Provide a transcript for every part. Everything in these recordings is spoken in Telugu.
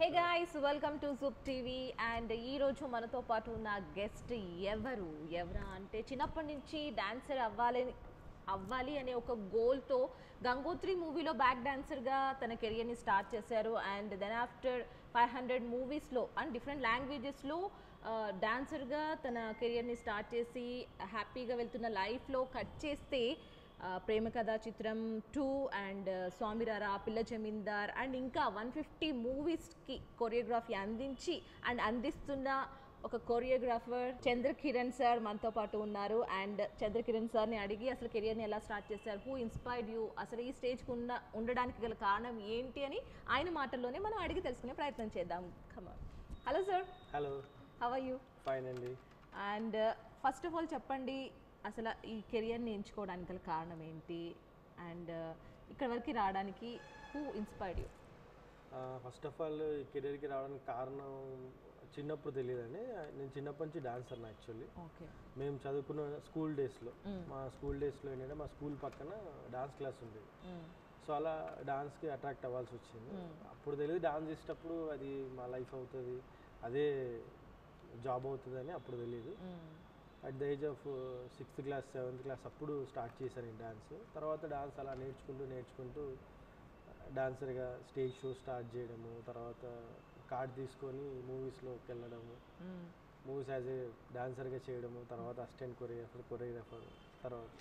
హే గాయ్స్ వెల్కమ్ టు జుప్ టీవీ అండ్ ఈ రోజు మనతో పాటు ఉన్న గెస్ట్ ఎవరు ఎవరా అంటే చిన్నప్పటి నుంచి డాన్సర్ అవ్వాలని అవ్వాలి అనే ఒక గోల్తో గంగోత్రి మూవీలో బ్యాక్ డాన్సర్గా తన కెరియర్ని స్టార్ట్ చేశారు and then after five hundred మూవీస్లో అండ్ డిఫరెంట్ లాంగ్వేజెస్లో డాన్సర్గా తన కెరియర్ని స్టార్ట్ చేసి హ్యాపీగా వెళ్తున్న లైఫ్లో కట్ చేస్తే ఆ, ప్రేమ కథా చిత్రం two and Swamirara Pilla Zamindar and ఇంకా వన్ ఫిఫ్టీ మూవీస్కి కొరియోగ్రఫీ అందించి అండ్ అందిస్తున్న ఒక కొరియోగ్రాఫర్ చంద్రకిరణ్ సార్ మనతో పాటు ఉన్నారు అండ్ చంద్రకిరణ్ సార్ని అడిగి అసలు కెరియర్ని ఎలా స్టార్ట్ చేశారు హూ ఇన్స్పైర్డ్ యూ అసలు ఈ స్టేజ్కి ఉన్న ఉండడానికి గల కారణం ఏంటి అని ఆయన మాటల్లోనే మనం అడిగి తెలుసుకునే ప్రయత్నం చేద్దాం కమా hello sir hello how are you fine అండి అండ్ ఫస్ట్ ఆఫ్ ఆల్ చెప్పండి అసలు ఈ కెరియర్ని ఎంచుకోవడానికి గల కారణం ఏంటి అండ్ ఇక్కడ వరకు రావడానికి who inspired you first of all ఈ కెరీర్కి రావడానికి కారణం చిన్నప్పుడు తెలియదండి నేను చిన్నప్పటి నుంచి డాన్సర్ని యాక్చువల్లీ ఓకే మేము చదువుకున్న స్కూల్ డేస్లో మా స్కూల్ డేస్లో ఏంటంటే మా స్కూల్ పక్కన డాన్స్ క్లాస్ ఉండేది సో అలా డాన్స్కి అట్రాక్ట్ అవ్వాల్సి వచ్చింది అప్పుడు తెలియదు డాన్స్ చేసేటప్పుడు అది మా లైఫ్ అవుతుంది అదే జాబ్ అవుతుందని అప్పుడు తెలియదు at the age of sixth class seventh class అప్పుడు స్టార్ట్ చేశాను నేను డాన్స్ తర్వాత డాన్స్ అలా నేర్చుకుంటూ నేర్చుకుంటూ డాన్సర్గా స్టేజ్ షో స్టార్ట్ చేయడము తర్వాత కార్డ్ తీసుకొని మూవీస్లోకి వెళ్ళడము మూవీస్ యాజ్ ఏ డాన్సర్గా చేయడము తర్వాత అసిస్టెంట్ కొరియోగ్రాఫర్ కొరియోగ్రాఫర్ తర్వాత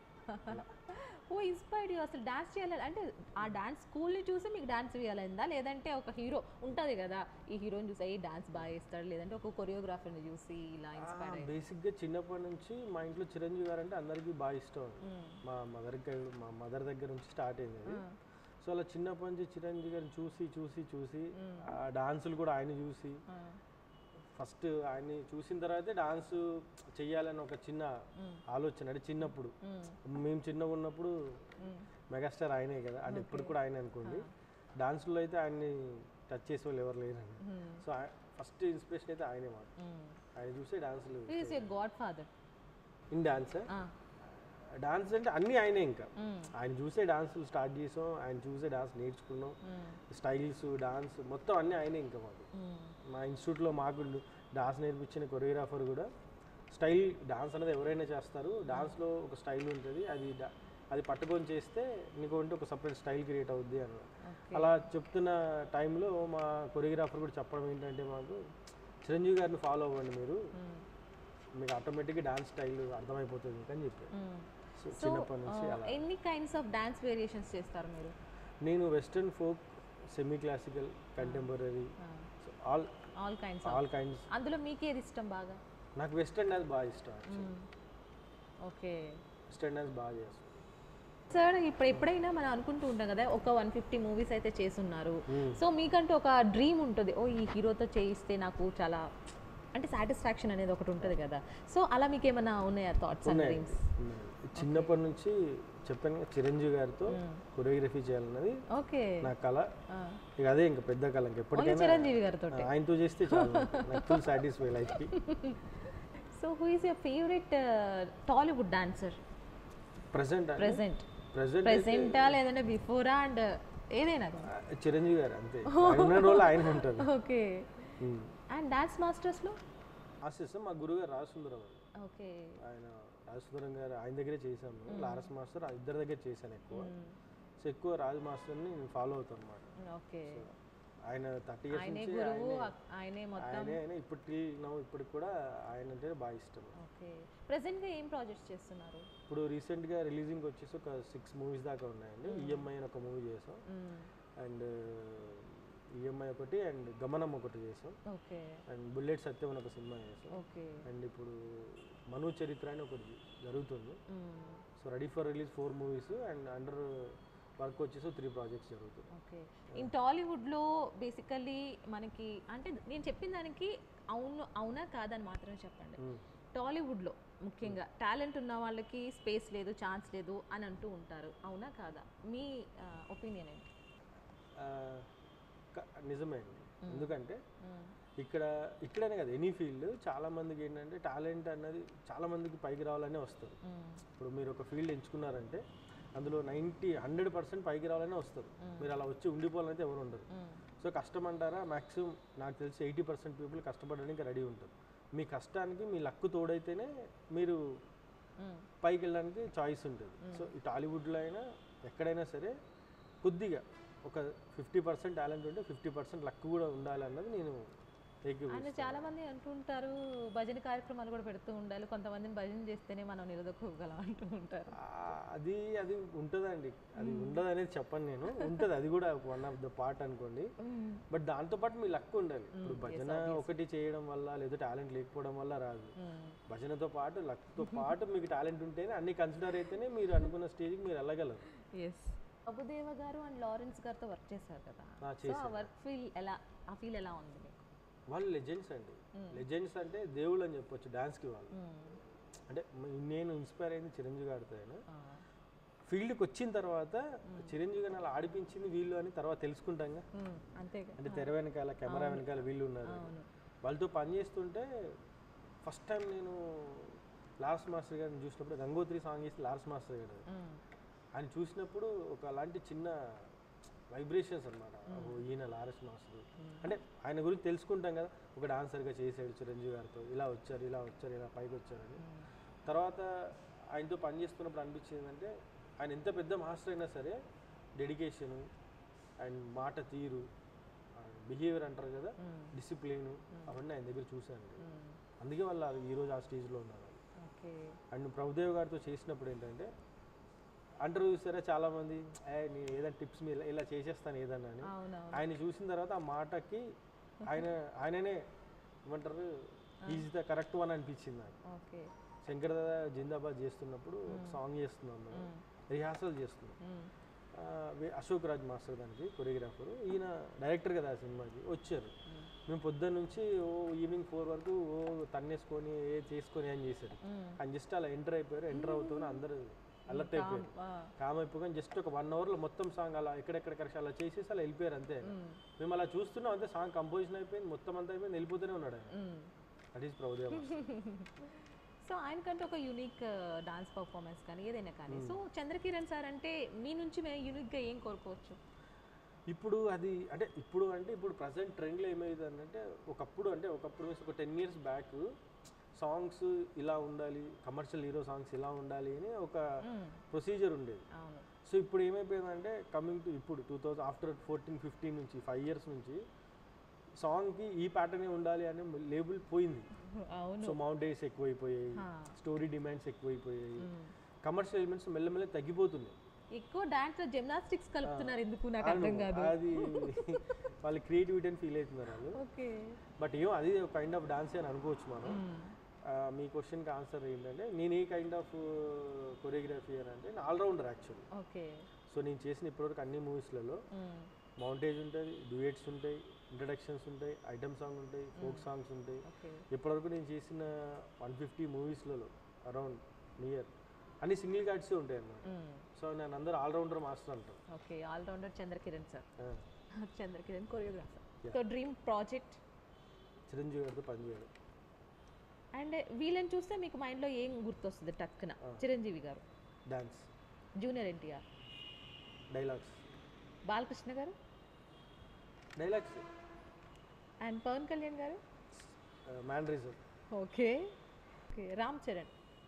హూ ఇన్స్పైర్డ్ యూ అసలు డాన్స్ చేయాలి అంటే ఆ డాన్స్ స్కూల్ని చూసి మీకు డాన్స్ వేయాలైందా లేదంటే ఒక హీరో ఉంటుంది కదా ఈ హీరోని చూసి ఈ డాన్స్ బాగా వేస్తాడు లేదంటే ఒక కొరియోగ్రాఫర్ని చూసి ఇలా ఇన్స్పైర్ అయ్యి బేసిక్గా చిన్నప్పటి నుంచి మా ఇంట్లో చిరంజీవి గారు అంటే అందరికీ బాగా ఇష్టం మా మదర్కి మా మదర్ దగ్గర నుంచి స్టార్ట్ అయింది అది సో అలా చిన్నప్పటి నుంచి చిరంజీవి గారిని చూసి చూసి చూసి ఆ డాన్సులు కూడా ఆయన చూసి ఫస్ట్ ఆయన్ని చూసిన తర్వాతే డాన్స్ చెయ్యాలని ఒక చిన్న ఆలోచన అంటే చిన్నప్పుడు మేము చిన్నగా ఉన్నప్పుడు మెగాస్టార్ ఆయనే కదా అంటే ఇప్పుడు కూడా ఆయన అనుకోండి డాన్స్లో అయితే ఆయన్ని టచ్ చేసే వాళ్ళు ఎవరు లేరండి సో ఫస్ట్ ఇన్స్పిరేషన్ అయితే ఆయనే మాట ఆయన చూసే dances is a godfather in dance dance అంటే అన్నీ ఆయనే ఇంకా ఆయన చూసే డాన్సులు స్టార్ట్ చేసాం ఆయన చూసే డాన్స్ నేర్చుకున్నాం స్టైల్స్ డాన్స్ మొత్తం అన్నీ ఆయనే ఇంకా మాకు మా ఇన్స్టిట్యూట్లో మాకు డాన్స్ నేర్పించిన కొరియోగ్రాఫర్ కూడా స్టైల్ డాన్స్ అనేది ఎవరైనా చేస్తారు డాన్స్లో ఒక స్టైల్ ఉంటుంది అది డా- అది పట్టుకొని చేస్తే నీకు అంటే ఒక సపరేట్ స్టైల్ క్రియేట్ అవుద్ది అన్న అలా చెప్తున్న టైంలో మా కొరియోగ్రాఫర్ కూడా చెప్పడం ఏంటంటే మాకు చిరంజీవి గారిని ఫాలో అవ్వండి మీరు మీకు ఆటోమేటిక్గా డాన్స్ స్టైల్ అర్థమైపోతుంది మీకు అని చెప్పారు సో సో చిన్నప్పటి నుంచి అలా ఎన్ని కైండ్స్ ఆఫ్ డాన్స్ వేరియేషన్స్ చేస్తారు మీరు నేను western folk semi classical contemporary so all all kinds all kinds అందులో మీకు ఏది ఇష్టం బాగా నాకు వెస్టర్న్ డాన్స్ బాగా ఇష్టం ఓకే వెస్టర్న్ డాన్స్ బాగా చేస్తాను సార్ ఇప్పుడు ఎప్పుడైనా మనం అనుకుంటూ ఉంటాం కదా ఒక వన్ ఫిఫ్టీ మూవీస్ అయితే చేస్తున్నారు సో మీకంటూ ఒక డ్రీమ్ ఉంటుంది ఓ ఈ హీరోతో చేయిస్తే నాకు చాలా అంటే సాటిస్ఫాక్షన్ అనేది ఒకటి ఉంటుంది కదా సో అలా మీకు ఏమైనా ఉన్నాయా థాట్స్ అండ్ డ్రీమ్స్ ఉన్నాయి. చిన్నప్పటి నుంచి చెప్పాను కదా, చిరంజీవి గారితో కొరియోగ్రఫీ చేయాలన్నది ఓకే నా కళ ఇక అదే ఇంకా పెద్ద కళ ఇంక ఎప్పటికైనా చిరంజీవి గారితో ఆ, ఆయనతో చేస్తే చాలు నాకు ఫుల్ సాటిస్ఫై లైఫ్కి so who is your favourite Tollywood dancer present present present ప్రెసెంటా లేదంటే బిఫోరా అండ్ ఏదైనా చిరంజీవి గారు అంతే ఆయన ఉన్న రోజులు ఆయన ఉంటారు ఓకే అండ్ డాన్స్ మాస్టర్స్లో ఆశిస్తాం మా గురుగారు రాజసుందరం అండి ఓకే ఆయన రాజసుందరం గారు ఆయన దగ్గరే చేశాను లారస్ మాస్టర్ ఇద్దరి దగ్గర చేశాను ఎక్కువ సో ఎక్కువ రాజు మాస్టర్ని నేను ఫాలో అవుతాను అనమాట ఓకే ఆయన థర్టీ ఇయర్స్ ఆయనే నుంచి గురువు ఆయనే ఆయనే మొత్తం ఆయనే ఆయన ఇప్పుడు టిల్ నవ్వు ఇప్పటికి కూడా ఆయన అంటే బాగా ఇష్టం ఓకే ప్రెసెంట్గా ఏం ప్రాజెక్ట్స్ చేస్తున్నారు ఇప్పుడు రీసెంట్గా రిలీజింగ్ వచ్చేసి ఒక సిక్స్ మూవీస్ దాకా ఉన్నాయండి ఈఎంఐ అని ఒక మూవీ చేసాం అండ్ ఈఎంఐ ఒకటి అండ్ గమనం ఒకటి చేసాం ఓకే అండ్ బుల్లెట్ సత్యం అని ఒక సినిమా చేసాం ఓకే అండ్ ఇప్పుడు మను చరిత్ర అని ఒకటి జరుగుతుంది so ready for release four movies and under work వచ్చేసి త్రీ ప్రాజెక్ట్స్ జరుగుతుంది ఓకే ఇన్ టాలీవుడ్లో బేసికల్లీ మనకి అంటే నేను చెప్పిన దానికి అవును అవునా కాదని మాత్రమే చెప్పండి టాలీవుడ్లో ముఖ్యంగా టాలెంట్ ఉన్న వాళ్ళకి స్పేస్ లేదు ఛాన్స్ లేదు అని అంటూ ఉంటారు అవునా కాదా మీ ఒపీనియన్ ఏంటి ఆ, క- నిజమే అండి ఎందుకంటే ఇక్కడ ఇక్కడనే కదా ఎనీ ఫీల్డ్ చాలా మందికి ఏంటంటే టాలెంట్ అన్నది చాలా మందికి పైకి రావాలనే వస్తారు ఇప్పుడు మీరు ఒక ఫీల్డ్ ఎంచుకున్నారంటే అందులో నైంటీ హండ్రెడ్ పర్సెంట్ పైకి రావాలనే వస్తారు మీరు అలా వచ్చి ఉండిపోవాలంటే ఎవరు ఉండరు సో కష్టం అంటారా మ్యాక్సిమం నాకు తెలిసి ఎయిటీ పర్సెంట్ పీపుల్ కష్టపడడానికి రెడీ ఉంటారు మీ కష్టానికి మీ లక్కు తోడైతేనే మీరు మ్మ్. పైకి వెళ్ళడానికి చాయిస్ ఉంటుంది సో ఇటు టాలీవుడ్లో అయినా ఎక్కడైనా సరే కొద్దిగా ఒక ఫిఫ్టీ పర్సెంట్ టాలెంట్ ఉంటే ఫిఫ్టీ పర్సెంట్ లక్ కూడా ఉండాలి అన్నది నేను ఆయన ఏకీభవిస్తాను. చాలా మంది అంటుంటారు భజన కార్యక్రమాలు కూడా పెడుతూ ఉండాలి కొంతమందిని భజన చేస్తేనే మనం నిలదొక్కగలం అంటూ ఉంటారు ఆ, అది అది ఉంటుందండి అది ఉండదు అనేది చెప్పను నేను ఉంటుంది అది కూడా వన్ ఆఫ్ ద పార్ట్ అనుకోండి బట్ దాంతోపాటు మీ లక్ ఉండాలి ఇప్పుడు భజన ఒకటి చేయడం వల్ల లేదా టాలెంట్ లేకపోవడం వల్ల రాదు భజనతో పాటు లక్తో పాటు మీకు టాలెంట్ ఉంటేనే అన్ని కన్సిడర్ అయితేనే మీరు అనుకున్న స్టేజ్కి మీరు వెళ్ళగలరు ఎస్ ప్రభుదేవ గారు అండ్ లారెన్స్ గారితో వర్క్ చేశారు కదా ఆ, సో ఆ వర్క్ ఫీల్ ఎలా ఆ ఫీల్ ఎలా ఉంది మీకు వాళ్ళు లెజెండ్స్ అండి లెజెండ్స్ అంటే దేవుళ్ళు అని చెప్పొచ్చు డాన్స్కి వాళ్ళు అంటే మ- నేను ఇన్స్పైర్ అయింది చిరంజీవి గారితో అయినా ఫీల్డ్కి వచ్చిన తర్వాత చిరంజీవి గారిని అలా ఆడిపించింది వీళ్ళు అని తర్వాత తెలుసుకుంటాంగా అంతేగా అంటే తెర వెనకాల కెమెరా వెనకాల వీళ్ళు ఉన్నారు వాళ్ళతో పని చేస్తుంటే ఫస్ట్ టైం నేను లాస్ట్ మాస్టర్ గారిని చూసినప్పుడు గంగోత్రి సాంగ్ చేసి లాస్ట్ మాస్టర్ గారు ఆయన చూసినప్పుడు ఒక అలాంటి చిన్న వైబ్రేషన్స్ అనమాట ఈయన లారెస్ మాస్టర్ అంటే ఆయన గురించి తెలుసుకుంటాం కదా ఒక డాన్సర్గా చేసాడు చిరంజీవి గారితో ఇలా వచ్చారు ఇలా వచ్చారు ఇలా పైకి వచ్చారని తర్వాత ఆయనతో పని చేస్తున్నప్పుడు అనిపించింది అంటే ఆయన ఎంత పెద్ద మాస్టర్ అయినా సరే డెడికేషను అండ్ మాట తీరు బిహేవియర్ అంటారు కదా డిసిప్లిన్ అవన్నీ ఆయన దగ్గర చూశాను అందుకే వాళ్ళు అది ఈరోజు ఆ స్టేజ్లో ఉన్నారు ఓకే అండ్ ప్రభుదేవ్ గారితో చేసినప్పుడు ఏంటంటే అంటారు చూసారా చాలా మంది ఏ నేను ఏదైనా టిప్స్ మీద ఇలా చేసేస్తాను ఏదన్నా అని అవునవును ఆయన చూసిన తర్వాత ఆ మాటకి ఆయన ఆయననే ఏమంటారు ఈజ్ ద కరెక్ట్ వన్ అనిపించింది నాకు ఓకే శంకర్ దాదా జిందాబాద్ చేస్తున్నప్పుడు ఒక సాంగ్ చేస్తున్నాం మేము రిహార్సల్ చేస్తున్నాం ఆ, వే- అశోక్ రాజ్ మాస్టర్ దానికి కొరియోగ్రాఫర్ ఈయన డైరెక్టర్ కదా ఆ సినిమాకి వచ్చారు మేము పొద్దున్న నుంచి ఓ ఈవినింగ్ ఫోర్ వరకు ఓ తన్నేసుకొని ఏ చేసుకొని అని చేశారు ఆయన జస్ట్ అలా ఎంటర్ అయిపోయారు ఎంటర్ అవుతూనే అందరూ అలర్ట్ అయిపోయారు కామ్ అయిపోగానే జస్ట్ ఒక వన్ అవర్లో మొత్తం సాంగ్ అలా ఎక్కడెక్కడ కరెక్ట్ అలా చేసేసి అలా వెళ్ళిపోయారు అంతే ఆయన. మేము అలా చూస్తున్నాం అంతే సాంగ్ కంపోజిషన్ అయిపోయింది మొత్తం అంతా అయిపోయింది వెళ్ళిపోతూనే ఉన్నాడు ఆయన దట్ ఈస్ ప్రభుదేవ సో ఆయనకంటే ఒక యూనిక్ డాన్స్ పర్ఫార్మెన్స్ కానీ ఏదైనా కానీ సో చంద్రకిరణ్ సార్ అంటే మీ నుంచి మేము యూనిక్గా ఏం కోరుకోవచ్చు ఇప్పుడు అది అంటే ఇప్పుడు అంటే ఇప్పుడు ప్రజెంట్ ట్రెండ్లో ఏమైంది అంటే ఒకప్పుడు అంటే ఒకప్పుడు మీన్స్ ఒక టెన్ ఇయర్స్ బ్యాక్ సాంగ్స్ ఇలా ఉండాలి కమర్షియల్ హీరో సాంగ్స్ ఇలా ఉండాలి అని ఒక ప్రొసీజర్ ఉండేది అవును సో ఇప్పుడు ఏమైపోయిందంటే కమింగ్ టు ఇప్పుడు two thousand after fourteen fifteen నుంచి ఫైవ్ ఇయర్స్ నుంచి సాంగ్కి ఈ ప్యాటర్నే ఉండాలి అనే లేబుల్ పోయింది అవును సో మౌంటైన్స్ ఎక్కువైపోయాయి స్టోరీ డిమాండ్స్ ఎక్కువైపోయాయి కమర్షియల్ ఎలిమెంట్స్ మెల్లమెల్ల తగ్గిపోతున్నాయి ఎక్కువ డాన్స్ జిమ్నాస్టిక్స్ కలుపుతున్నారు ఎందుకు నాకు అర్థం కాదు అది వాళ్ళ క్రియేటివిటీ అని ఫీల్ అవుతున్నారు వాళ్ళు ఓకే బట్ ఏమో అది ఒక కైండ్ ఆఫ్ డాన్స్ అని అనుకోవచ్చు మనం ఆ, మీ క్వశ్చన్కి ఆన్సర్ ఏంటంటే నేను ఏ కైండ్ ఆఫ్ కొరియోగ్రఫీ అని అంటే ఆల్రౌండర్ యాక్చువల్లీ ఓకే సో నేను చేసిన ఇప్పటివరకు అన్ని మూవీస్లలో మౌంటేజ్ ఉంటుంది డ్యూయట్స్ ఉంటాయి ఇంట్రడక్షన్స్ ఉంటాయి ఐటమ్ సాంగ్ ఉంటాయి ఫోక్ సాంగ్స్ ఉంటాయి ఓకే ఇప్పటివరకు నేను చేసిన వన్ ఫిఫ్టీ మూవీస్లలో అరౌండ్ నియర్ అన్ని సింగిల్ కార్డ్స్ ఉంటాయి అన్నమాట సో నేను అందరూ ఆల్రౌండర్ మాస్టర్ అంటారు ఓకే ఆల్రౌండర్ చంద్రకిరణ్ సార్ ఆ, Chandrakiran choreographer so dream project Chiranjeevi గారితో పనిచేయడం అండ్ వీళ్ళని చూస్తే మీకు మైండ్లో ఏం గుర్తొస్తుంది టక్కున Chiranjeevi garu dance junior NTR dialogues Balakrishna garu dialogues and Pavan Kalyan garu mannerism okay okay Ram Charan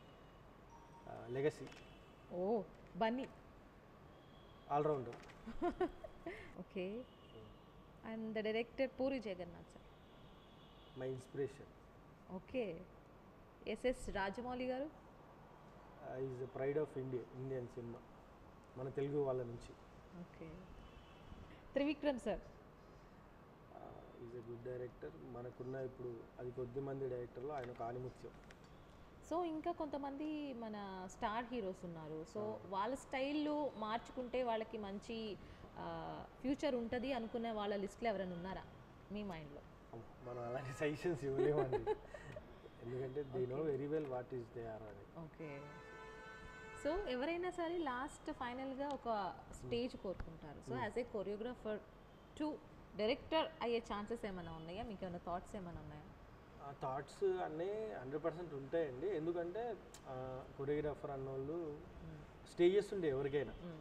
legacy ఓ Bunny all rounder okay and the director Puri Jagannath sir my inspiration okay SS Rajamouli garu is the pride of India Indian cinema మన తెలుగు వాళ్ళ నుంచి okay Trivikram sir is a good director మనకున్న ఇప్పుడు అది కొద్ది మంది డైరెక్టర్లో ఆయన ఒక ఆనిముత్యం సో ఇంకా కొంతమంది మన స్టార్ హీరోస్ ఉన్నారు సో వాళ్ళ స్టైల్లో మార్చుకుంటే వాళ్ళకి మంచి ఫ్యూచర్ ఉంటుంది అనుకునే వాళ్ళ లిస్ట్లో ఎవరైనా ఉన్నారా మీ మైండ్లో అమ్మ, మనం అలాంటి సజెషన్స్ ఇవ్వలేమండి ఎందుకంటే they know very well what is they are అని ఓకే సో ఎవరైనా సరే లాస్ట్ ఫైనల్గా ఒక స్టేజ్ కోరుకుంటారు so as a choreographer to director అయ్యే ఛాన్సెస్ ఏమైనా ఉన్నాయా మీకు ఏమైనా థాట్స్ ఏమైనా ఉన్నాయా ఆ థాట్స్ అన్నీ హండ్రెడ్ పర్సెంట్ ఉంటాయండి ఎందుకంటే కొరియోగ్రాఫర్ అన్నోళ్ళు స్టేజెస్ ఉండే ఎవరికైనా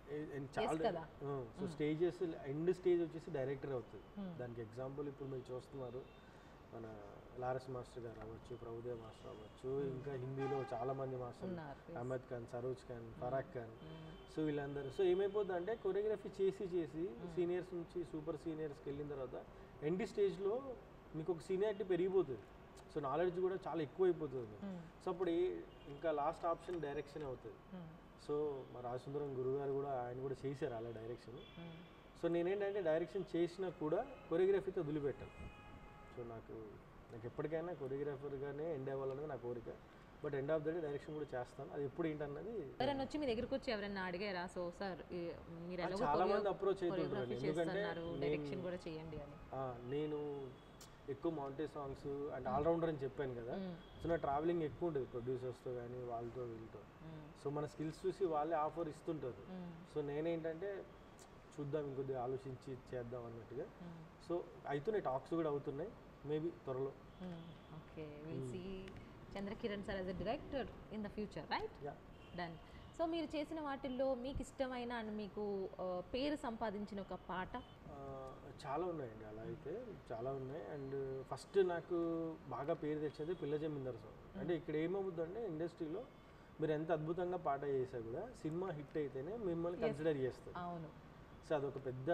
ఏ- ఏ- Yes చాలా కదా. సో స్టేజెస్ ఎండ్ స్టేజ్ వచ్చేసి డైరెక్టర్ అవుతుంది దానికి ఎగ్జాంపుల్ ఇప్పుడు మీరు చూస్తున్నారు మన లారస్ మాస్టర్ గారు అవ్వచ్చు ప్రభుదేవ్ మాస్టర్ అవ్వచ్చు ఇంకా హిందీలో చాలా మంది మాస్టర్ ఉన్నారు, yes. అహ్మద్ ఖాన్ సరోజ్ ఖాన్ ఫరాక్ ఖాన్ సో వీళ్ళందరూ సో ఏమైపోతుంది అంటే కొరియోగ్రఫీ చేసి చేసి సీనియర్స్ నుంచి సూపర్ సీనియర్స్కి వెళ్ళిన తర్వాత ఎండ్ స్టేజ్లో మీకు ఒక సీనియారిటీ పెరిగిపోతుంది సో నాలెడ్జ్ కూడా చాలా ఎక్కువ అయిపోతుంది సో అప్పుడు ఏ- ఇంకా లాస్ట్ ఆప్షన్ డైరెక్షన్ అవుతుంది సో మా రాజసుందరం గురుగారు కూడా ఆయన కూడా చేశారు అలా డైరెక్షన్ సో నేనేంటంటే డైరెక్షన్ చేసినా కూడా కొరియోగ్రఫీతో వదిలిపెట్టాను సో నాకు నాకు ఎప్పటికైనా కొరియోగ్రాఫర్గానే ఎండ్ అవ్వాలనేది నా కోరిక but end of the day direction కూడా చేస్తాను అది ఎప్పుడు ఏంటన్నది ఎవరైనా వచ్చి మీ దగ్గరికి వచ్చి ఎవరైనా అడిగారా సో సార్ ఈ- మీరు ఎలా చాలా మంది approach అవుతుంటారు కొరియోగ్రఫీ ఎందుకంటే చేస్తున్నారు డైరెక్షన్ కూడా చేయండి అని ఆ, నేను ఎక్కువ మౌంటే సాంగ్స్ అండ్ ఆల్రౌండర్ అని చెప్పాను కదా సో నా ట్రావెలింగ్ ఎక్కువ ఉంటుంది ప్రొడ్యూసర్స్తో కానీ వాళ్ళతో వీళ్ళతో సో మన స్కిల్స్ చూసి వాళ్ళే ఆఫర్ ఇస్తుంటారు సో నేనేంటంటే చూద్దాం ఇంకొద్దిగా ఆలోచించి చేద్దాం అన్నట్టుగా సో అవుతున్నాయి టాక్స్ కూడా అవుతున్నాయి మేబీ త్వరలో okay will see Chandrakiran sir as a director in the future right yeah done so మీరు చేసిన వాటిల్లో మీకు ఇష్టమైన అండ్ మీకు ఆ, పేరు సంపాదించిన ఒక పాట ఆ, చాలా ఉన్నాయండి అలా అయితే చాలా ఉన్నాయి అండ్ ఫస్ట్ నాకు బాగా పేరు తెచ్చేది పిల్ల జమీందర్ సాంగ్ అంటే ఇక్కడ ఏమవుతుందంటే ఇండస్ట్రీలో మీరు ఎంత అద్భుతంగా పాట చేసా కూడా సినిమా హిట్ అయితేనే మిమ్మల్ని కన్సిడర్ చేస్తారు అవును సో అదొక పెద్ద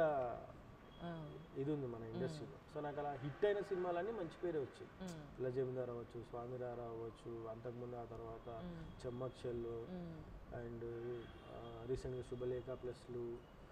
ఇది ఉంది మన ఇండస్ట్రీలో సో నాకు అలా హిట్ అయిన సినిమాలన్నీ మంచి పేరే వచ్చాయి పిల్ల జమీందార్ అవ్వచ్చు స్వామిరార అవ్వచ్చు అంతకుముందు ఆ తర్వాత చెమ్మక్ చెల్లు అండ్ రీసెంట్గా శుభలేఖ ప్లస్లు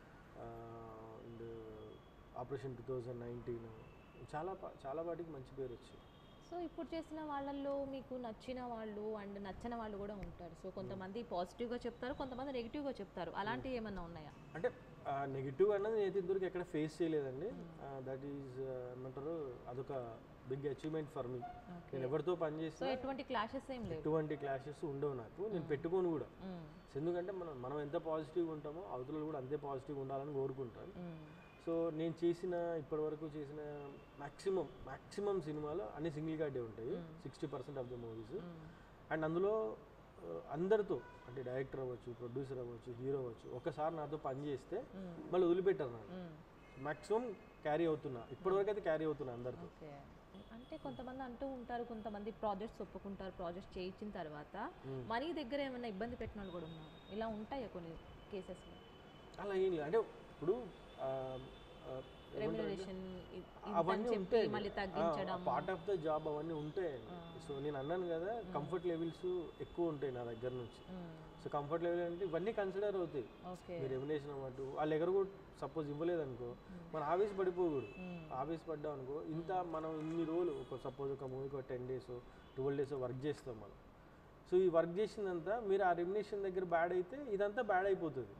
and operation two thousand nineteen చాలా పా- చాలా వాటికి మంచి పేరు వచ్చింది సో ఇప్పుడు చేసిన వాళ్ళల్లో మీకు నచ్చిన వాళ్ళు అండ్ నచ్చని వాళ్ళు కూడా ఉంటారు సో కొంతమంది పాజిటివ్గా చెప్తారు కొంతమంది నెగిటివ్గా చెప్తారు అలాంటివి ఏమన్నా ఉన్నాయా అంటే నెగిటివ్ అన్నది నేను ఇంతవరకు ఎక్కడ ఫేస్ చేయలేదండి దట్ ఈజ్ ఏమంటారు అదొక బిగ్ అచీవ్మెంట్ ఫర్ మీ నేను ఎవరితో పని సో చేసినా ఎటువంటి క్లాషెస్ ఏం లేవు ఎటువంటి క్లాషెస్ ఉండవు నాకు నేను పెట్టుకోను కూడా సో ఎందుకంటే మనం మనం ఎంత పాజిటివ్గా ఉంటామో అవతల కూడా అంతే పాజిటివ్గా ఉండాలని కోరుకుంటాను సో నేను చేసిన ఇప్పటివరకు చేసిన మ్యాక్సిమం మ్యాక్సిమం సినిమాలు అన్ని సింగిల్ కార్డే ఉంటాయి sixty percent of the movies and అందులో ఆ, అందరితో అంటే డైరెక్టర్ అవ్వచ్చు ప్రొడ్యూసర్ అవ్వచ్చు హీరో అవ్వచ్చు ఒకసారి నాతో పని చేస్తే మళ్ళీ వదిలిపెట్టారు నాకు మ్యాక్సిమం క్యారీ అవుతున్నా ఇప్పటివరకు అయితే క్యారీ అవుతున్నా అందరితో ఓకే అంటే కొంతమంది అంటూ ఉంటారు కొంతమంది ప్రాజెక్ట్స్ ఒప్పుకుంటారు ప్రాజెక్ట్ చేయించిన తర్వాత మనీ దగ్గర ఏమైనా ఇబ్బంది పెట్టిన వాళ్ళు కూడా ఉన్నారు ఇలా ఉంటాయా కొన్ని కేసెస్లో అలా ఏం లేదు అంటే ఇప్పుడు ఆ, ఆ, రెమ్యునరేషన్ అవన్నీ ఉంటాయి మళ్ళీ తగ్గించడం పార్ట్ ఆఫ్ ద జాబ్ అవన్నీ ఉంటాయి సో నేను అన్నాను కదా కంఫర్ట్ లెవెల్స్ ఎక్కువ ఉంటాయి నా దగ్గర నుంచి సో కంఫర్ట్ లెవెల్ అంటే ఇవన్నీ కన్సిడర్ అవుతాయి ఓకే మీరు రెమ్యునేషన్ అన్నట్టు వాళ్ళు ఎగర కూడా సపోజ్ ఇవ్వలేదు అనుకో మనం ఆవేశ పడిపోకూడదు ఆవేశ పడ్డాం అనుకో ఇంత మనం ఇన్ని రోజులు ఒక సపోజ్ ఒక మూవీకి ఒక ten days twelve days work చేస్తాం మనం సో ఈ వర్క్ చేసిందంతా మీరు ఆ రెమ్యునేషన్ దగ్గర బ్యాడ్ అయితే ఇదంతా బ్యాడ్ అయిపోతుంది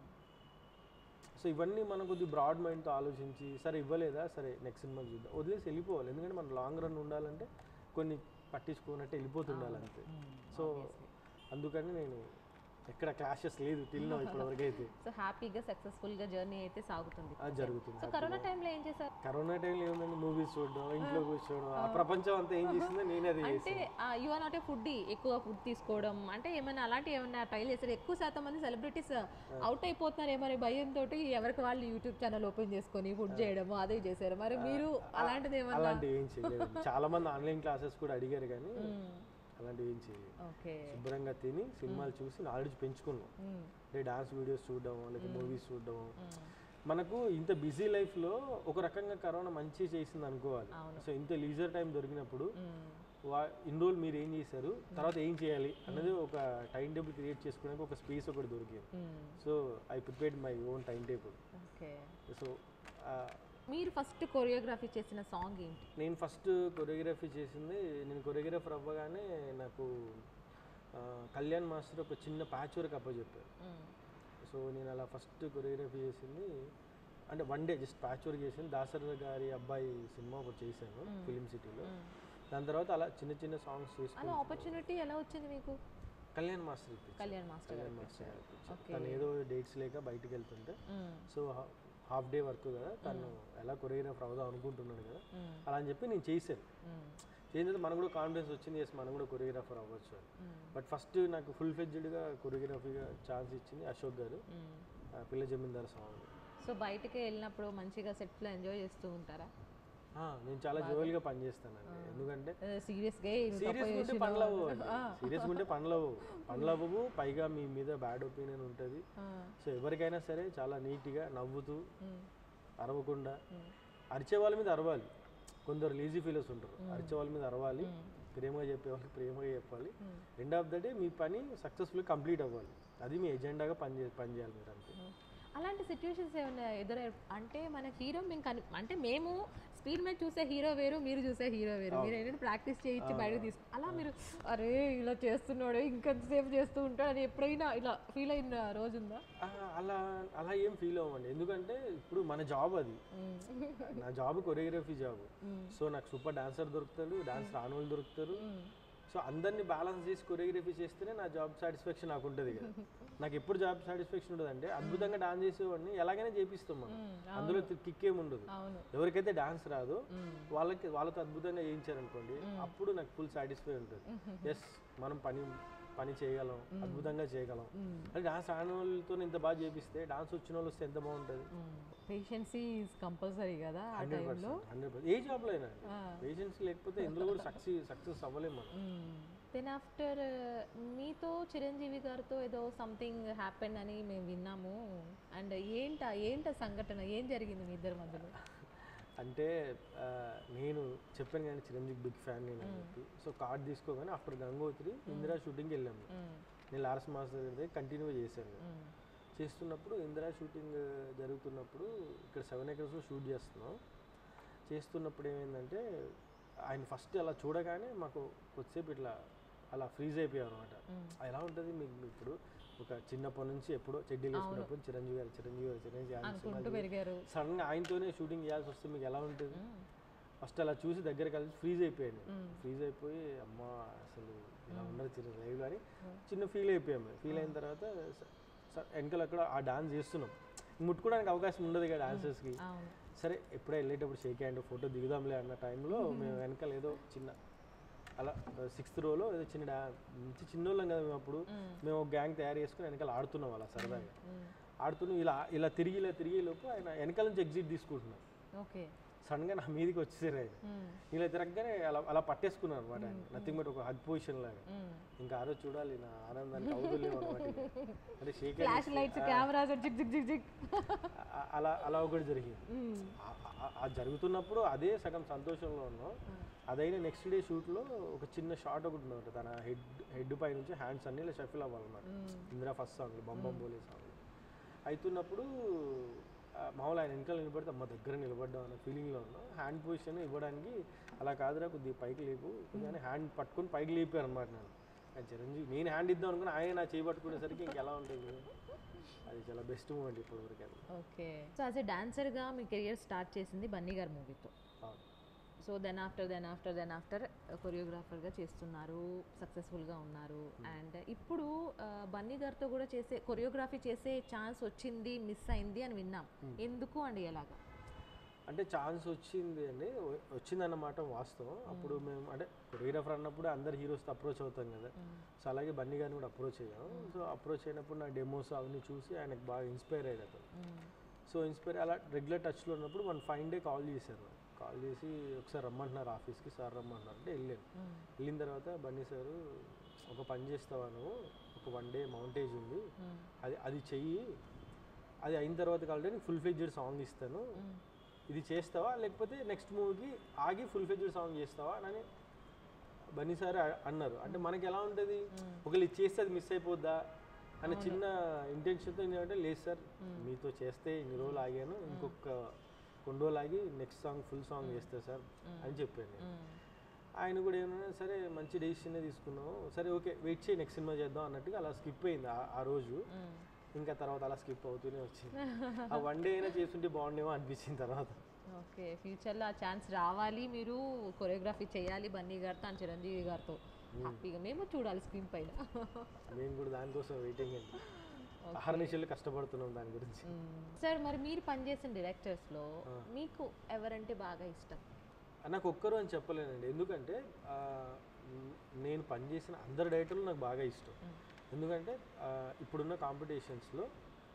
సో ఇవన్నీ మనం కొద్ది బ్రాడ్ మైండ్తో ఆలోచించి సరే ఇవ్వలేదా సరే నెక్స్ట్ సినిమా చూద్దాం వదిలేసి వెళ్ళిపోవాలి ఎందుకంటే మనం లాంగ్ రన్ ఉండాలంటే కొన్ని పట్టించుకున్నట్టు వెళ్ళిపోతుండాలి అంతే సో అందుకని నేను ఎక్కడ క్లాషెస్ లేదు తిన్నా ఇప్పటివరకు అయితే సో హ్యాపీగా సక్సెస్ఫుల్ గా జర్నీ అయితే సాగుతుంది అది జరుగుతుంది సో కరోనా టైంలో ఏం చేశారు కరోనా టైంలో ఏముందండి మూవీస్ చూడడం ఇంట్లో కూర్చోవడం ఆ ప్రపంచం అంతా ఏం చేసిందో నేనే అది అంటే you are not a food ఎక్కువ ఫుడ్ తీసుకోవడం అంటే ఏమైనా అలాంటి ఏమైనా ట్రై చేశారు ఎక్కువ శాతం మంది సెలబ్రిటీస్ అవుట్ అయిపోతున్నారు ఏమో భయంతో ఎవరికి వాళ్ళు యూట్యూబ్ ఛానల్ ఓపెన్ చేసుకొని ఫుడ్ చేయడము అదే చేశారు మరి మీరు అలాంటిది ఏమన్నా అలాంటివి ఏం చేయలేదు చాలా మంది ఆన్లైన్ క్లాసెస్ కూడా అడిగారు కానీ అలాంటివి ఏం చేయలేదు ఓకే శుభ్రంగా తిని సినిమాలు చూసి నాలెడ్జ్ పెంచుకున్నాం అంటే డాన్స్ వీడియోస్ చూడడం లేకపోతే మూవీస్ చూడడం మనకు ఇంత బిజీ లైఫ్లో ఒక రకంగా కరోనా మంచి చేసింది అనుకోవాలి సో ఇంత లీజర్ టైం దొరికినప్పుడు వా ఇన్ని రోజులు మీరు ఏం చేశారు తర్వాత ఏం చేయాలి అనేది ఒక టైం టేబుల్ క్రియేట్ చేసుకోవడానికి ఒక స్పేస్ ఒకటి దొరికింది so I prepared my own timetable okay so మీరు ఫస్ట్ కొరియోగ్రఫీ చేసిన సాంగ్ ఏంటి నేను ఫస్ట్ కొరియోగ్రఫీ చేసింది నేను కొరియోగ్రాఫర్ అవ్వగానే నాకు ఆ, కళ్యాణ్ మాస్టర్ ఒక చిన్న ప్యాచ్ వర్క్ అప్పచెప్పారు సో నేను అలా ఫస్ట్ కొరియోగ్రఫీ చేసింది అంటే one day just patch work చేసింది దాసరి గారి అబ్బాయి సినిమా ఒకటి చేశాను ఫిలిం సిటీలో దాని తర్వాత అలా చిన్న చిన్న సాంగ్స్ అలా చేసుకుని ఆపర్చునిటీ ఎలా వచ్చింది మీకు కళ్యాణ్ మాస్టర్ ఇప్పించారు కళ్యాణ్ మాస్టర్ కళ్యాణ్ మాస్టర్ గారు ఇప్పించారు. తను ఏదో డేట్స్ లేక బయటికి వెళ్తుంటే మ్మ్. సో హాఫ్ డే వర్క్ కదా తను ఎలా కొరియోగ్రాఫర్ అవుదాం అనుకుంటున్నాడు కదా అలా అని చెప్పి నేను చేశాను మ్మ్. ఏంటంటే మనకు కూడా కాన్ఫిడెన్స్ వచ్చింది ఎస్ మనం కూడా కొరియోగ్రాఫర్ అవ్వచ్చు అని బట్ ఫస్ట్ నాకు ఫుల్ ఫ్లెడ్జ్డ్గా కొరియోగ్రఫీగా ఛాన్స్ ఇచ్చింది అశోక్ గారు మ్మ్. ఆ, పిల్ల జమీందార్ సాంగ్ సో బయటికి వెళ్ళినప్పుడు మంచిగా సెట్లో ఎంజాయ్ చేస్తూ ఉంటారా నేను చాలా జోయల్గా పనిచేస్తానండి ఎందుకంటే సీరియస్గా సీరియస్ ఉంటే పనులు అవ్వవు సీరియస్ ఉంటే పనులు అవ్వవు పనులు అవ్వవు పైగా మీ మీద బ్యాడ్ ఒపీనియన్ ఉంటుంది సో ఎవరికైనా సరే చాలా నీట్గా నవ్వుతూ అరవకుండా అరిచే వాళ్ళ మీద అరవాలి కొందరు లీజీ ఫీలర్స్ ఉంటారు అరిచే వాళ్ళ మీద అరవాలి ప్రేమగా చెప్పే వాళ్ళకి ప్రేమగా చెప్పాలి ఎండ్ ఆఫ్ ద డే మీ పని సక్సెస్ఫుల్ కంప్లీట్ అవ్వాలి అది మీ ఎజెండాగా పని చే పని చేయాలి మీరు అంతే అలాంటి సిచ్యువేషన్స్ ఏమైనా ఎదురై అంటే మన హీరో మేము కని అంటే మేము స్పీడ్ మీద చూసే హీరో వేరు మీరు చూసే హీరో వేరు మీరు ఏంటంటే ప్రాక్టీస్ చేయించి బయటకు తీసుకు అలా మీరు అరే ఇలా చేస్తున్నాడు ఇంకొంతసేపు చేస్తూ ఉంటాడు అని ఎప్పుడైనా ఇలా ఫీల్ అయిన రోజు ఉందా ఆ, అలా అలా ఏం ఫీల్ అవ్వండి ఎందుకంటే ఇప్పుడు మన జాబ్ అది నా జాబ్ కొరియోగ్రఫీ జాబ్ సో నాకు సూపర్ డాన్సర్ దొరుకుతాడు డాన్స్ రాని వాళ్ళు దొరుకుతారు సో అందరినీ బ్యాలెన్స్ చేసి కొరియోగ్రఫీ చేస్తేనే నా జాబ్ సాటిస్ఫాక్షన్ నాకు ఉంటుంది కదా నాకు ఎప్పుడు జాబ్ సాటిస్ఫాక్షన్ ఉండదు అంటే అద్భుతంగా డాన్స్ చేసేవాడిని ఎలాగైనా చేపిస్తాం మనం అందులో కిక్ ఏమి ఉండదు అవును ఎవరికైతే డాన్స్ రాదో వాళ్ళకి వాళ్ళతో అద్భుతంగా చేయించారనుకోండి అప్పుడు నాకు ఫుల్ సాటిస్ఫై ఉంటుంది ఎస్ మనం పని పని చేయగలం అద్భుతంగా చేయగలం అంటే డాన్స్ రాని వాళ్ళతో ఇంత బాగా చేపిస్తే డాన్స్ వచ్చిన వాళ్ళు వస్తే ఎంత బాగుంటుంది పేషెన్సీ ఈజ్ కంపల్సరీ కదా ఆ హండ్రెడ్ టైంలో పర్సెంట్ హండ్రెడ్ పర్సెంట్ ఏ జాబ్లో అయినా పేషెన్స్ లేకపోతే ఇందులో కూడా సక్సెస్ సక్సెస్ అవ్వలేము మనం దెన్ ఆఫ్టర్ మీతో చిరంజీవి గారితో ఏదో సంథింగ్ హ్యాపెన్ అని మేము విన్నాము అండ్ ఏంట ఏంట సంఘటన ఏం జరిగింది మీ ఇద్దరి మధ్యలో అంటే ఆ, నేను చెప్పాను కానీ చిరంజీవి బిగ్ ఫ్యాన్ నేను అని చెప్పి సో కార్డ్ తీసుకోగానే ఆఫ్టర్ గంగోత్రి ఇందిరా షూటింగ్కి వెళ్ళాము నేను లాస్ట్ మాస్టర్ దగ్గర కంటిన్యూ చేశాను నేను. చేస్తున్నప్పుడు ఇందిరా షూటింగ్ జరుగుతున్నప్పుడు ఇక్కడ సెవెన్ ఎకర్స్లో షూట్ చేస్తున్నాం చేస్తున్నప్పుడు ఏమైందంటే ఆయన ఫస్ట్ అలా చూడగానే మాకు కొద్దిసేపు ఇట్లా అలా ఫ్రీజ్ అయిపోయారు అనమాట ఎలా ఉంటుంది మీకు ఇప్పుడు ఒక చిన్నప్పటి నుంచి ఎప్పుడో చెడ్డీలు వేసుకున్నప్పుడు చిరంజీవి గారు చిరంజీవి గారు చిరంజీవి గారు సినిమా అనుకుంటూ పెరిగారు సడన్గా ఆయనతోనే షూటింగ్ చేయాల్సి వస్తే మీకు ఎలా ఉంటుంది ఫస్ట్ అలా చూసి దగ్గర కలిసి ఫ్రీజ్ అయిపోయాను ఫ్రీజ్ అయిపోయి అమ్మ అసలు ఇలా ఉండదు చిన్న లైవ్లో అని చిన్న ఫీల్ అయిపోయాము ఫీల్ అయిన తర్వాత స- స- వెనకాల అక్కడ ఆ డాన్స్ చేస్తున్నాం ముట్టుకోవడానికి అవకాశం ఉండదు కదా డాన్సర్స్కి అవును సరే ఎప్పుడే వెళ్ళేటప్పుడు షేక్ హ్యాండ్ ఫోటో దిగుదాంలే అన్న టైంలో మేము వెనకాల ఏదో చిన్న అలా సిక్స్త్ రోలో ఏదో చిన్న డా మంచి చిన్నోళ్ళం కదా మేము అప్పుడు మేము ఒక గ్యాంగ్ తయారు చేసుకుని వెనకాల ఆడుతున్నాం అలా సరదాగా ఆడుతూ ఇలా ఇలా తిరిగి ఇలా తిరిగే లోపు ఆయన వెనకాల నుంచి ఎగ్జిట్ తీసుకుంటున్నాం ఓకే సడన్గా నా మీదకి వచ్చేసారు ఆయన ఇలా తిరగగానే అలా అలా పట్టేసుకున్నాను అనమాట ఆయన నథింగ్ బట్ ఒక హగ్ పొజిషన్ లాగా ఇంకా ఆ రోజు చూడాలి నా ఆనందానికి అవుతులేము అనమాట ఇక. అంటే shake flash lights cameras jig jig jig jig అలా అలా ఒకటి జరిగింది ఆ- ఆ- ఆ జరుగుతున్నప్పుడు అదే సగం సంతోషంలో ఉన్నాం అదైనా నెక్స్ట్ డే షూట్లో ఒక చిన్న షాట్ ఒకటి ఉందన్నమాట తన హెడ్ హెడ్ పై నుంచి హ్యాండ్స్ అన్ని ఇలా షఫిల్ అవ్వాలన్నమాట ఇందిరా ఫస్ట్ సాంగ్ బొమ్మం బోలే సాంగ్ అవుతున్నప్పుడు ఆ, మామూలు ఆయన వెనకాల నిలబడితే అమ్మ దగ్గర నిలబడ్డాం అనే ఫీలింగ్లో ఉన్నాం హ్యాండ్ పొజిషన్ ఇవ్వడానికి అలా కాదురా కొద్దిగా పైకి లేపు కొద్దిగా హ్యాండ్ పట్టుకొని పైకి లేపారు అనమాట నేను ఆయన చిరంజీవి నేను హ్యాండ్ ఇద్దాం అనుకుని ఆయన నా చేయి పట్టుకునేసరికి ఇంకెలా ఉంటుంది అది చాలా బెస్ట్ మూమెంట్ ఇప్పటివరకు అది ఓకే సో యాజ్ ఎ డాన్సర్గా మీ కెరియర్ స్టార్ట్ చేసింది బన్నీ గారి మూవీతో అవును. So then after then after then after కొరియోగ్రాఫర్గా చేస్తున్నారు సక్సెస్ఫుల్గా ఉన్నారు అండ్ ఇప్పుడు ఆ, బన్నీ గారితో కూడా చేసే కొరియోగ్రఫీ చేసే ఛాన్స్ వచ్చింది మిస్ అయింది అని విన్నాం ఎందుకు అండి ఎలాగా అంటే ఛాన్స్ వచ్చింది అండి వ- వచ్చిందన్నమాట వాస్తవం అప్పుడు మేము అంటే కొరియోగ్రాఫర్ అన్నప్పుడు అందరు హీరోస్తో అప్రోచ్ అవుతాం కదా సో అలాగే బన్నీ గారిని కూడా అప్రోచ్ అయ్యాం సో అప్రోచ్ అయినప్పుడు నా డెమోస్ అవన్నీ చూసి ఆయనకు బాగా ఇన్స్పైర్ అయ్యాడు అతను సో ఇన్స్పైర్ అలా రెగ్యులర్ టచ్లో ఉన్నప్పుడు వన్ ఫైవ్ డే కాల్ చేశారు నాకు కాల్ చేసి ఒకసారి రమ్మంటున్నారు ఆఫీస్కి సార్ రమ్మంటున్నారు అంటే వెళ్ళాను వెళ్ళిన తర్వాత బన్నీ సారు ఒక పని చేస్తావా నువ్వు ఒక వన్ డే మౌంటేజ్ ఉంది అది అది చెయ్యి అది అయిన తర్వాత కాబట్టి నీకు ఫుల్ ఫ్లెడ్జెడ్ సాంగ్ ఇస్తాను ఇది చేస్తావా లేకపోతే నెక్స్ట్ మూవీకి ఆగి ఫుల్ ఫ్లెడ్జెడ్ సాంగ్ చేస్తావా అని బన్నీ సార్ అ- అన్నారు అంటే మనకి ఎలా ఉంటుంది ఒకవేళ ఇది చేస్తే అది మిస్ అయిపోద్దా అనే చిన్న ఇంటెన్షన్తో ఏంటంటే లేదు సార్ మీతో చేస్తే ఇన్ని రోజులు ఆగాను ఇంకొక కొన్ని రోజులు ఆగి నెక్స్ట్ సాంగ్ ఫుల్ సాంగ్ చేస్తా సార్ అని చెప్పాను నేను. ఆయన కూడా ఏమన్నా సరే మంచి డెసిషన్ తీసుకున్నావు సరే ఓకే వెయిట్ చేయి నెక్స్ట్ సినిమా చేద్దాం అన్నట్టుగా అలా స్కిప్ అయింది ఆ- ఆ రోజు ఇంకా తర్వాత అలా స్కిప్ అవుతూనే వచ్చింది ఆ వన్ డే అయినా చేస్తుంటే బాగుండేమో అనిపించిన తర్వాత ఓకే ఫ్యూచర్లో ఆ ఛాన్స్ రావాలి మీరు కొరియోగ్రఫీ చేయాలి బన్నీ గారితో అండ్ చిరంజీవి గారితో హ్యాపీగా మేము చూడాలి స్క్రీన్ పైన మేము కూడా దానికోసం వెయిటింగ్ అండి అహర్నిశలు కష్టపడుతున్నాం దాని గురించి సార్ మరి మీరు పనిచేసిన డైరెక్టర్స్లో మీకు ఎవరంటే బాగా ఇష్టం నాకు ఒక్కరు అని చెప్పలేనండి ఎందుకంటే ఆ, మ్, నేను పనిచేసిన అందరు డైరెక్టర్లు నాకు బాగా ఇష్టం ఎందుకంటే ఆ, ఇప్పుడున్న కాంపిటీషన్స్లో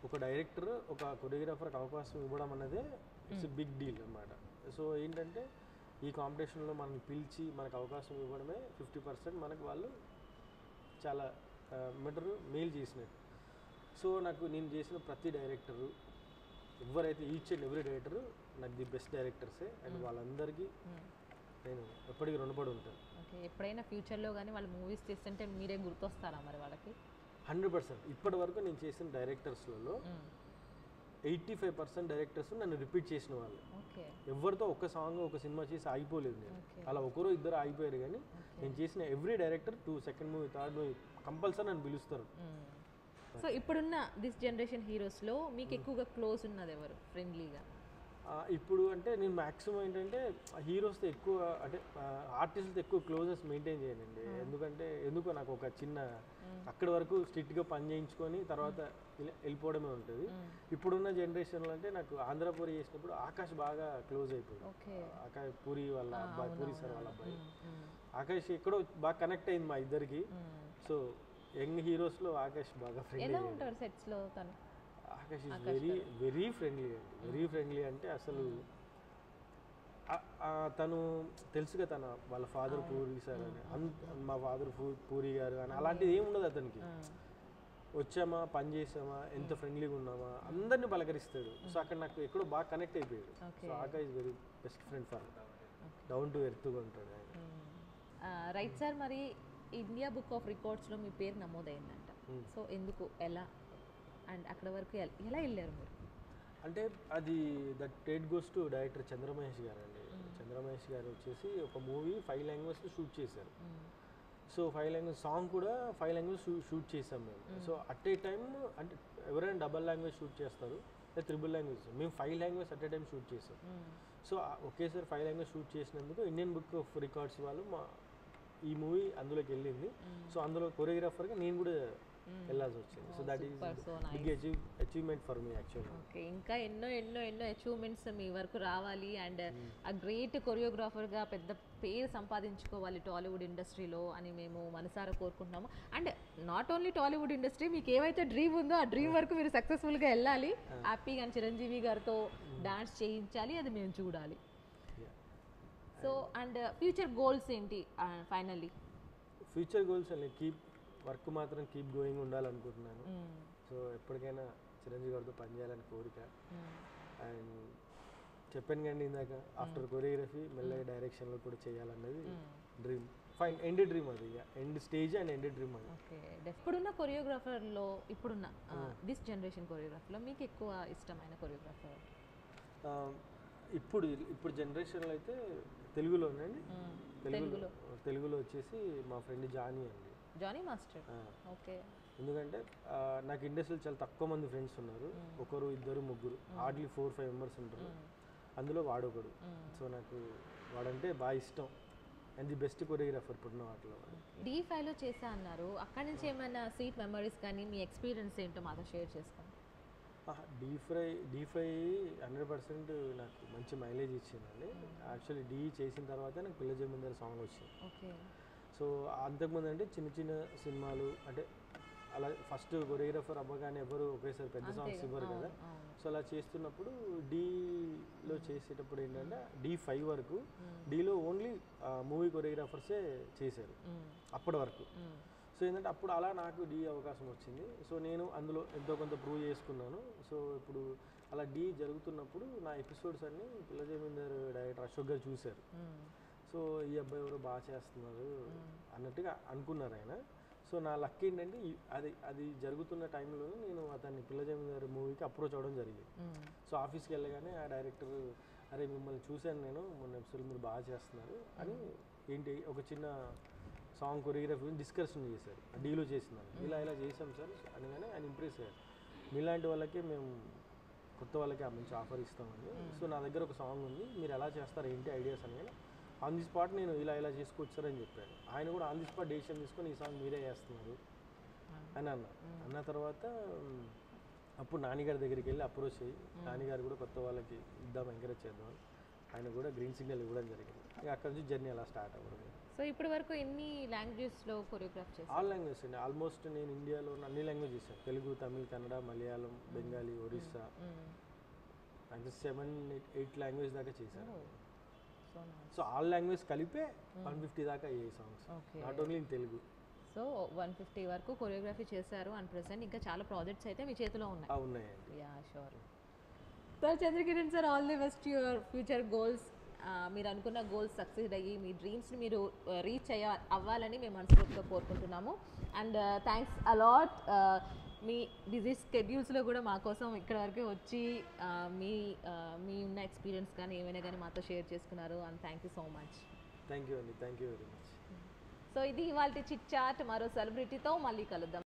ఒక డైరెక్టర్ ఒక కొరియోగ్రాఫర్కి అవకాశం ఇవ్వడం అనేది ఇట్స్ బిగ్ డీల్ అన్నమాట సో ఏంటంటే ఈ కాంపిటీషన్లో మనం పిలిచి మనకు అవకాశం ఇవ్వడమే ఫిఫ్టీ పర్సెంట్ మనకు వాళ్ళు చాలా మెటరు మెయిల్ చేసినట్టు సో నాకు నేను చేసిన ప్రతి డైరెక్టరు ఎవరైతే ఈచ్ అండ్ ఎవ్రీ డైరెక్టరు నాకు ది బెస్ట్ డైరెక్టర్సే అండ్ వాళ్ళందరికీ నేను ఎప్పటికీ రుణపడి ఉంటాను ఓకే ఎప్పుడైనా ఫ్యూచర్లో కానీ వాళ్ళు మూవీస్ చేస్తుంటే మీరే గుర్తొస్తారా మరి వాళ్ళకి హండ్రెడ్ పర్సెంట్ ఇప్పటి వరకు నేను చేసిన డైరెక్టర్స్లలో ఎయిటీ ఫైవ్ పర్సెంట్ డైరెక్టర్స్ నన్ను రిపీట్ చేసిన వాళ్ళు ఓకే ఎవరితో ఒక సాంగ్ ఒక సినిమా చేసి ఆగిపోలేదు నేను Okay. అలా ఒకరు ఇద్దరు ఆగిపోయారు కానీ నేను చేసిన every director two second movie third movie compulsory నన్ను పిలుస్తారు సో ఇప్పుడున్న దిస్ జనరేషన్ హీరోస్లో మీకు ఎక్కువగా క్లోజ్ ఉన్నది ఎవరు ఫ్రెండ్లీగా ఆ, ఇప్పుడు అంటే నేను మ్యాక్సిమం ఏంటంటే హీరోస్తో ఎక్కువ అంటే ఆర్టిస్ట్తో ఎక్కువ క్లోజెస్ మెయింటైన్ చేయనండి ఎందుకంటే ఎందుకో నాకు ఒక చిన్న అక్కడి వరకు స్ట్రిక్ట్గా పని చేయించుకొని తర్వాత ఇలా వెళ్ళిపోవడమే ఉంటుంది ఇప్పుడున్న జనరేషన్లో అంటే నాకు ఆంధ్రపూరి చేసినప్పుడు ఆకాష్ బాగా క్లోజ్ అయిపోయాడు ఓకే ఆకాష్ పూరి వాళ్ళ అబ్బాయి పూరి సార్ వాళ్ళ అబ్బాయి ఆకాష్ ఎక్కడో బాగా కనెక్ట్ అయింది మా ఇద్దరికి సో యంగ్ హీరోస్లో ఆకాష్ బాగా ఫ్రెండ్లీ ఎలా ఉంటారు సెట్స్లో తను Akash is very very friendly అండి వెరీ ఫ్రెండ్లీ అంటే అసలు ఆ- ఆ తను తెలుసుగా తన వాళ్ళ ఫాదర్ పూరి సార్ అని అంత మా ఫాదర్ పూరి గారు అని అలాంటిది ఏమి ఉండదు అతనికి వచ్చామా పని చేసామా ఎంత ఫ్రెండ్లీగా ఉన్నామా అందరిని పలకరిస్తాడు సో అక్కడ నాకు ఎక్కడో బాగా కనెక్ట్ అయిపోయాడు so Akash is very best friend for down to ఎర్త్గా ఉంటాడు ఆయన రైట్ సార్ మరి ఇండియా బుక్ ఆఫ్ రికార్డ్స్లో మీ పేరు నమోదైందంట సో ఎందుకు ఎలా అండ్ అక్కడ వరకు ఎల్- ఎలా వెళ్ళారు మీరు అంటే అది that date goes to director Chandramahesh garu అండి చంద్రమహేష్ గారు వచ్చేసి ఒక మూవీ ఫైవ్ లాంగ్వేజ్లో షూట్ చేశారు సో ఫైవ్ లాంగ్వేజ్ సాంగ్ కూడా ఫైవ్ లాంగ్వేజ్ షూట్ చేసాం మేము సో అట్ ఏ టైం అంటే ఎవరైనా డబల్ లాంగ్వేజ్ షూట్ చేస్తారు లేదా త్రిబుల్ లాంగ్వేజ్ మేము five language at a time shoot చేసాం సో ఆ ఒకేసారి ఫైవ్ లాంగ్వేజ్ షూట్ చేసినందుకు ఇండియన్ బుక్ ఆఫ్ రికార్డ్స్ వాళ్ళు మా ఈ మూవీ అందులోకి వెళ్ళింది సో అందులో కొరియోగ్రాఫర్గా నేను కూడా వెళ్ళాల్సి వచ్చింది so that is Super, so big achieve achievement for మీ యాక్చువల్గా ఓకే ఇంకా ఎన్నో ఎన్నో ఎన్నో అచీవ్మెంట్స్ మీ వరకు రావాలి అండ్ ఆ గ్రేట్ కొరియోగ్రాఫర్గా పెద్ద పేరు సంపాదించుకోవాలి టాలీవుడ్ ఇండస్ట్రీలో అని మేము మనసారా కోరుకుంటున్నాము and not only Tollywood industry మీకు ఏవైతే డ్రీమ్ ఉందో ఆ డ్రీమ్ వరకు మీరు సక్సెస్ఫుల్గా వెళ్ళాలి హ్యాపీగా చిరంజీవి గారితో డాన్స్ చేయించాలి అది మేము చూడాలి సో అండ్ ఫ్యూచర్ గోల్స్ ఏంటి ఫైనల్లీ ఫ్యూచర్ గోల్స్ అని కీప్ వర్క్ మాత్రం కీప్ గోయింగ్ ఉండాలనుకుంటున్నాను సో ఎప్పటికైనా చిరంజీవి గారితో పనిచేయాలని కోరిక అండ్ చెప్పాను కండి ఇందాక ఆఫ్టర్ కొరియోగ్రఫీ మెల్లగా డైరెక్షన్లో కూడా చేయాలన్నది డ్రీమ్ ఫైన్ ఎండ్ డ్రీమ్ అది end stage and end dream అది ఓకే ఇప్పుడున్న కొరియోగ్రాఫర్లో ఇప్పుడున్న దిస్ జనరేషన్ కొరియోగ్రాఫర్లో మీకు ఎక్కువ ఇష్టమైన కొరియోగ్రాఫర్ ఆ, ఇప్పుడు ఇప్పుడు జనరేషన్లో అయితే తెలుగులోనండి తెలుగులో తెలుగులో వచ్చేసి మా ఫ్రెండ్ జానీ అండి జానీ మాస్టర్ ఆ, ఓకే ఎందుకంటే ఆ, నాకు ఇండస్ట్రీలో చాలా తక్కువ మంది ఫ్రెండ్స్ ఉన్నారు ఒకరు ఇద్దరు ముగ్గురు హార్డ్లీ ఫోర్ ఫైవ్ మెంబర్స్ ఉంటారు అందులో వాడొకడు సో నాకు వాడంటే బాగా ఇష్టం అండ్ ది బెస్ట్ కొరియోగ్రాఫర్ ఇప్పుడున్న వాటిలో డీ ఫైవ్లో చేసా అన్నారు అక్కడి నుంచి ఏమైనా సీట్ మెమరీస్ కానీ మీ ఎక్స్పీరియన్స్ ఏంటో మాతో షేర్ చేసుకోండి D fry D fry hundred percent నాకు మంచి మైలేజ్ ఇచ్చిందండి యాక్చువల్లీ డీ చేసిన తర్వాత నాకు పిల్ల జమీందార్ సాంగ్ వచ్చింది ఓకే సో అంతకుముందు అంటే చిన్న చిన్న సినిమాలు అంటే అలా ఫస్ట్ కొరియోగ్రాఫర్ అవ్వగానే ఎవరు ఒకేసారి పెద్ద సాంగ్స్ ఇవ్వరు కదా సో అలా చేస్తున్నప్పుడు డీలో చేసేటప్పుడు ఏంటంటే డీ ఫైవ్ వరకు డీలో ఓన్లీ మూవీ కొరియోగ్రాఫర్సే చేశారు అప్పటి వరకు సో ఏంటంటే అప్పుడు అలా నాకు డీ అవకాశం వచ్చింది సో నేను అందులో ఎంతో కొంత ప్రూవ్ చేసుకున్నాను సో ఇప్పుడు అలా డీ జరుగుతున్నప్పుడు నా ఎపిసోడ్స్ అన్నీ పిల్ల జమీందార్ డైరెక్టర్ అశోక్ గారు చూశారు సో ఈ అబ్బాయి ఎవరో బాగా చేస్తున్నారు అన్నట్టుగా అనుకున్నారు ఆయన సో నా లక్ ఏంటంటే ఈ- అది అది జరుగుతున్న టైంలో నేను అతన్ని పిల్ల జమీందార్ మూవీకి అప్రోచ్ అవ్వడం జరిగింది సో ఆఫీస్కి వెళ్ళగానే ఆ డైరెక్టర్ అరే మిమ్మల్ని చూశాను నేను మొన్న ఎపిసోడ్ మీరు బాగా చేస్తున్నారు అని ఏంటి ఒక చిన్న సాంగ్ కొరియోగ్రఫీ డిస్కషన్ చేశారు డీలో చేసినాను ఇలా ఇలా చేసాం సార్ అనగానే ఆయన ఇంప్రెస్ అయ్యారు మీలాంటి వాళ్ళకి మేము కొత్త వాళ్ళకి ఆ మంచి ఆఫర్ ఇస్తామండి సో నా దగ్గర ఒక సాంగ్ ఉంది మీరు ఎలా చేస్తారు ఏంటి ఐడియాస్ అని ఆన్ ది స్పాట్ నేను ఇలా ఇలా చేసుకోవచ్చు సార్ అని చెప్పాను ఆయన కూడా ఆన్ ది స్పాట్ డెసిషన్ తీసుకొని ఈ సాంగ్ మీరే చేస్తున్నారు అని అన్న అన్న తర్వాత మ్, అప్పుడు నాన్నగారి దగ్గరికి వెళ్ళి అప్రోచ్ అయ్యి నాన్నగారు కూడా కొత్త వాళ్ళకి ఇద్దాం ఎంకరేజ్ చేద్దాం ఆయన కూడా గ్రీన్ సిగ్నల్ ఇవ్వడం జరిగింది ఇక అక్కడ నుంచి జర్నీ అలా స్టార్ట్ అవ్వడం సో ఇప్పటి వరకు ఎన్ని లాంగ్వేజెస్లో కొరియోగ్రాఫ్ చేశారు ఆల్ లాంగ్వేజ్ అండి ఆల్మోస్ట్ నేను ఇండియాలో ఉన్న అన్ని లాంగ్వేజ్ చేశాను తెలుగు తమిళ్ కన్నడ మలయాళం బెంగాలీ ఒరిస్సా అంటే సెవెన్ ఎయిట్ లాంగ్వేజ్ దాకా చేశాను so nice so all language కలిపే వన్ ఫిఫ్టీ దాకా అయ్యాయి songs okay not only in Telugu so one fifty వరకు కొరియోగ్రఫీ చేశారు అండ్ ప్రెసెంట్ ఇంకా చాలా ప్రాజెక్ట్స్ అయితే మీ చేతిలో ఉన్నాయి ఆ, ఉన్నాయండి ya sure sir Chandrakiran sir all the best your future goals మీరు అనుకున్న గోల్స్ సక్సెస్ అయ్యి మీ డ్రీమ్స్ని మీరు రీచ్ అయ్య అవ్వాలని మేము మనస్ఫూర్తిగా కోరుకుంటున్నాము అండ్ థ్యాంక్స్ అలాట్ మీ బిజీ స్కెడ్యూల్స్లో కూడా మా కోసం ఇక్కడ వరకు వచ్చి uh, మీ uh, మీ ఉన్న ఎక్స్పీరియన్స్ కానీ ఏమైనా కానీ మాతో షేర్ చేసుకున్నారు and thank you so much thank you అండి thank you very much so ఇది ఇవాళ చిట్ చాట్ మరో సెలబ్రిటీతో మళ్ళీ కలుద్దాం